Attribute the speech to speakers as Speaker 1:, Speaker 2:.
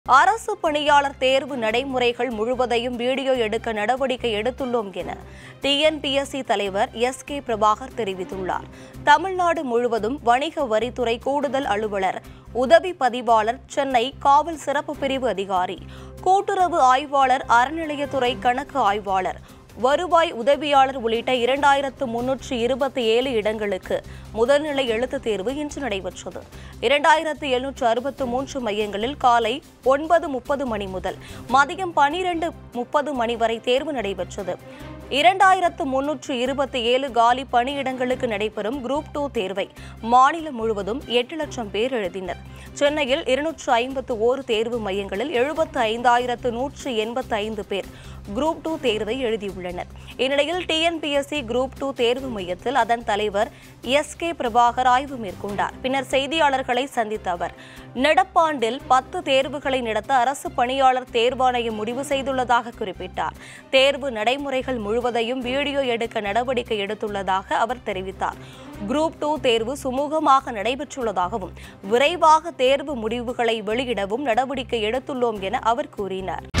Speaker 1: அரசு பணியாளர் தேர்வு நடைமுறைகள் முழுவதையும் வீடியோ எடுக்க நடவடிக்கை எடுத்துள்ளோம் என டிஎன்பிஎஸ்சி தலைவர் எஸ் கே பிரபாகர் தெரிவித்துள்ளார் தமிழ்நாடு முழுவதும் வணிக வரித்துறை கூடுதல் அலுவலர் உதவி பதிவாளர் சென்னை காவல் சிறப்பு பிரிவு அதிகாரி கூட்டுறவு ஆய்வாளர் அறநிலையத்துறை கணக்கு ஆய்வாளர் வருவாய் உதவியாளர் உள்ளிட்ட இரண்டாயிரத்து முன்னூற்று இருபத்தி ஏழு இடங்களுக்கு முதல்நிலை எழுத்துத் தேர்வு இன்று நடைபெற்றது இரண்டாயிரத்து எழுநூற்று அறுபத்து மூன்று மையங்களில் காலை ஒன்பது முப்பது மணி முதல் மதியம் பனிரெண்டு முப்பது மணி வரை தேர்வு நடைபெற்றது இரண்டாயிரத்து முன்னூற்று இருபத்தி ஏழு காலி பணியிடங்களுக்கு நடைபெறும் குரூப் டூ தேர்வை மாநிலம் முழுவதும் எட்டு லட்சம் பேர் எழுதினர் சென்னையில் இருநூற்று ஐம்பத்து ஓரு தேர்வு மையங்களில் எழுபத்து ஐந்தாயிரத்து நூற்று எண்பத்து ஐந்து பேர் குரூப் டூ தேர்வை எழுதியுள்ளனர் இந்நிலையில் டிஎன்பிஎஸ்சி குரூப் டூ தேர்வு மையத்தில் அதன் தலைவர் எஸ் கே பிரபாகர் ஆய்வு மேற்கொண்டார் பின்னர் செய்தியாளர்களை சந்தித்த அவர் நடப்பாண்டில் பத்து தேர்வுகளை நடத்த அரசு பணியாளர் தேர்வாணையம் முடிவு செய்துள்ளதாக குறிப்பிட்டார் தேர்வு நடைமுறைகள் முழுவதையும் வீடியோ எடுக்க நடவடிக்கை எடுத்துள்ளதாக அவர் தெரிவித்தார் குரூப் டூ தேர்வு சுமூகமாக நடைபெற்றுள்ளதாகவும் விரைவாக தேர்வு முடிவுகளை வெளியிடவும் நடவடிக்கை எடுத்துள்ளோம் என அவர் கூறினார்